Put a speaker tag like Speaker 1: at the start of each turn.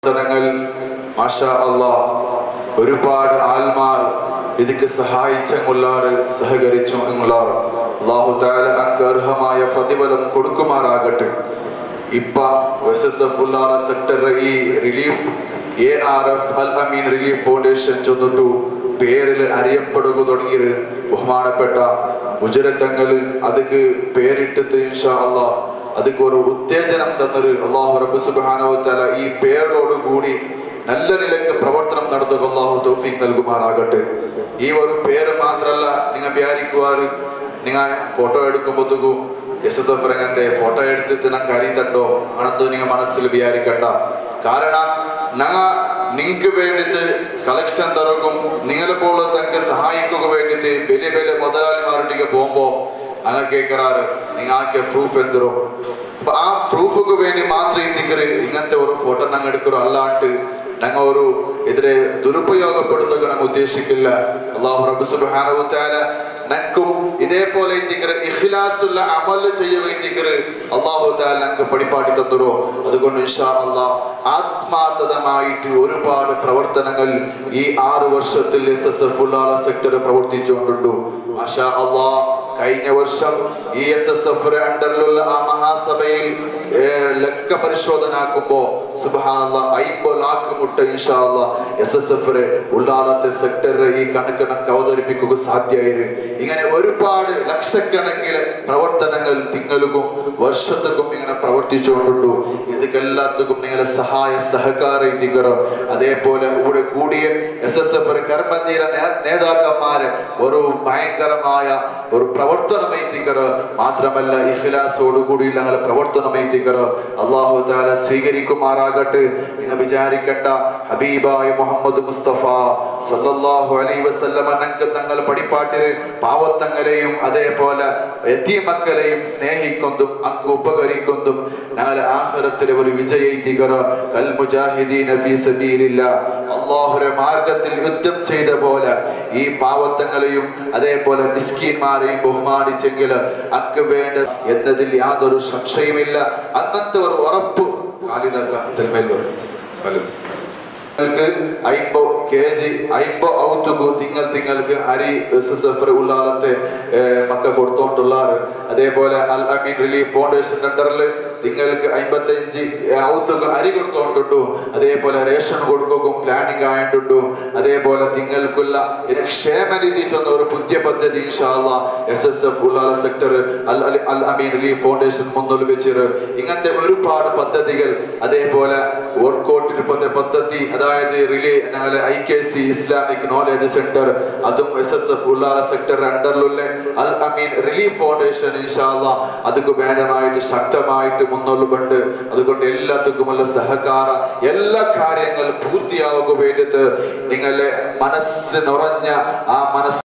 Speaker 1: പ്രവർത്തനങ്ങൾ മാഷാ അള്ളാ ഒരുപാട് ആൽമാർ ഇതിക്ക് സഹായിച്ചെങ്ങുള്ളാറ് സഹകരിച്ചു എന്നുള്ളാർ അള്ളാഹു താല അങ്ക് അർഹമായ പ്രതിഫലം കൊടുക്കുമാറാകട്ടെ ഇപ്പ S S F Ullala sector ഈ relief A R F Al Ameen relief foundation ചൊന്നിട്ടു പേരിൽ അറിയപ്പെടുക തുടങ്ങിയത് ബഹുമാനപ്പെട്ട മുജരത്തങ്ങള് അതുക്ക് പേരിട്ടത് ഇൻഷാ അള്ളാ അതുക്ക് ഒരു ഉത്തേജനം തന്നൊരു അള്ളാഹു റബ്ബ് സുബ്ഹാനഹു വതആല ഈ പേരോട് കൂടി നല്ല നിലക്ക് പ്രവർത്തനം നടത്തുക അള്ളാഹു തൗഫീഖ് നൽകുമാറാകട്ടെ ഈ ഒരു പേര് മാത്രല്ല നിങ്ങൾ വിചാരിക്കുവാറ് നിങ്ങൾ ഫോട്ടോ എടുക്കുമ്പോഴത്തേക്കും എസ് എസ് എഫ് രംഗത്തെ ഫോട്ടോ എടുത്തിട്ട് ഞങ്ങൾക്ക് അറിയത്തണ്ടോ ആണെന്ന് നിങ്ങൾ മനസ്സിൽ വിചാരിക്കണ്ട കാരണം ഞങ്ങ നിങ്ങൾക്ക് വേണ്ടിയിട്ട് കളക്ഷൻ തറക്കും നിങ്ങളെ പോലെ തങ്ങൾക്ക് സഹായിക്കുക വേണ്ടിയിട്ട് വലിയ വലിയ മുതലാളിമാരുടെ പോകുമ്പോ അങ്ങ കേൾക്കാറ് നിങ്ങൾ ആക്കിയ പ്രൂഫ് എന്തോ അപ്പൊ ആ പ്രൂഫുക്ക് വേണ്ടി മാത്രം എത്തിക്കറ് ഇങ്ങനത്തെ ഒരു ഫോട്ടോ ഞങ്ങൾ എടുക്കറോ അല്ലാണ്ട് ഞങ്ങൾ ഒരു ഇതിനെ ദുരുപയോഗപ്പെടുത്തുക ഞങ്ങൾ ഉദ്ദേശിക്കില്ല അള്ളാഹു റബ്ബ് സുബ്ഹാനഹു വതആല നക്കും ഇതേപോലെ എത്തിക്കറ് ഇഖ്ലാസുള്ള അമൽ ചെയ്യുക എത്തിക്കറ് അള്ളാഹു താല ഞങ്ങൾക്ക് പഠിപ്പാടി തന്നോ അതുകൊണ്ട് ഇൻഷാ അള്ളാഹ് ആത്മാർത്ഥതമായിട്ട് ഒരുപാട് പ്രവർത്തനങ്ങൾ ഈ ആറ് വർഷത്തിൽ S S F Ullala sector പ്രവർത്തിച്ചുകൊണ്ടുണ്ടു മാഷാ അള്ളാഹ് കഴിഞ്ഞ വർഷം ഈ എസ് എസ് എഫ് അണ്ടറിലുള്ള ആ മഹാസഭയിൽ ഏർ, ലക്ക പരിശോധന ആക്കുമ്പോ സുബാനുള്ള അയിമ്പത് ലാക്ക് മുട്ട ഇൻഷാല്ല എസ് എസ് എഫ് ഉള്ളാലത്തെ സെക്ടർ ഈ കണക്കണക്ക് അവതരിപ്പിക്കുക സാധ്യമായിരുന്നു ഇങ്ങനെ ഒരുപാട് ലക്ഷക്കണക്കിന് പ്രവർത്തനങ്ങൾ തിങ്ങലുക്കും വർഷത്തുക്കും ഇങ്ങനെ പ്രവർത്തിച്ചുകൊണ്ടുണ്ടു ഇതൊക്കെല്ലാത്തുക്കും നിങ്ങളെ സഹായ സഹകാര ഇതികറോ അതേപോലെ ഇവിടെ കൂടിയ എസ് എസ് എഫ് കർമ്മധീര നേ- നേതാക്കന്മാര് ഒരു ഭയങ്കരമായ ഒരു പ്രവർത്തനം എത്തിക്കറ് മാത്രമല്ല ഇഖ്ലാസോട് കൂടി ഞങ്ങളെ പ്രവർത്തനം എത്തിക്കറ് അള്ളാഹു താല സ്വീകരിക്കുമാറാകട്ടെ നിങ്ങൾ വിചാരിക്കണ്ട ഹബീബായ മുഹമ്മദ് മുസ്തഫ സല്ലല്ലാഹു അലൈഹി വസല്ലമ ഞങ്ങൾക്ക് തങ്ങൾ പഠിപ്പാട്ടിന് പാവത്തങ്ങളെയും അതേപോലെ എത്തിമക്കളെയും സ്നേഹിക്കുന്നതും അങ്ങ് ഉപകരിക്കുന്നതും ഞങ്ങളെ ആഖിറത്തിലെ ഒരു വിജയിത്തികറ കൽ മുജാഹിദീന ഫീ സബീലില്ല അള്ളാഹുരെ മാർഗത്തിൽ യുദ്ധം ചെയ്ത പോലെ ഈ പാവത്തങ്ങളെയും അതേപോലെ മിസ്കീന്മാരെയും ബഹുമാനിച്ചെങ്കിൽ അങ്ങ് വേണ്ട എന്നതിൽ യാതൊരു സംശയമില്ല അങ്ങനത്തെ ഒരു ഉറപ്പ് കാലിലൊക്കെ തെന്മേൽ വരും വലുത് നിങ്ങൾക്ക് അയിമ്പോ കെ ജി അയിമ്പോ ഔത്തുകു തിങ്കൾ തിങ്ങൾക്ക് അരി എസ് എസ് എഫ് ഉള്ളാലത്തെ മക്ക കൊടുത്തോണ്ടുള്ളാറ് അതേപോലെ അൽ അമീൻ റിലീഫ് ഫൗണ്ടേഷൻ അണ്ടറിൽ തിങ്ങൾക്ക് അമ്പത്തഞ്ച് ഔത്തുക അരി കൊടുത്തോണ്ടുണ്ടു അതേപോലെ റേഷൻ കൊടുക്കും പ്ലാനിങ് ആയിട്ടുണ്ടു അതേപോലെ തിങ്ങൾക്കുള്ള ഇനി ക്ഷേമനിധി ചെന്ന ഒരു പുതിയ പദ്ധതി ഇൻഷാല്ല S S F Ullala sector Al Al- Al Ameen relief foundation മുന്നിൽ വെച്ചിട്ട് ഇങ്ങനത്തെ ഒരുപാട് പദ്ധതികൾ അതേപോലെ വർക്കൗട്ട് ഇപ്പോഴത്തെ പദ്ധതി അതായത് റിലേ ഞങ്ങളെ I K C Islamic knowledge centre അതും S S F Ullala sector അണ്ടറിലുള്ള അൽ അമീൻ റിലീഫ് ഫൗണ്ടേഷൻ ഇൻഷാല്ല അതുക്ക് വേണ്ടമായിട്ട് ശക്തമായിട്ട് മുന്നോട്ടുമുണ്ട് അതുകൊണ്ട് എല്ലാത്തുക്കുമുള്ള സഹകാര എല്ലാ കാര്യങ്ങൾ പൂർത്തിയാവുക വേണ്ടിയിട്ട് നിങ്ങളെ മനസ്സ് നിറഞ്ഞ ആ മനസ്സ്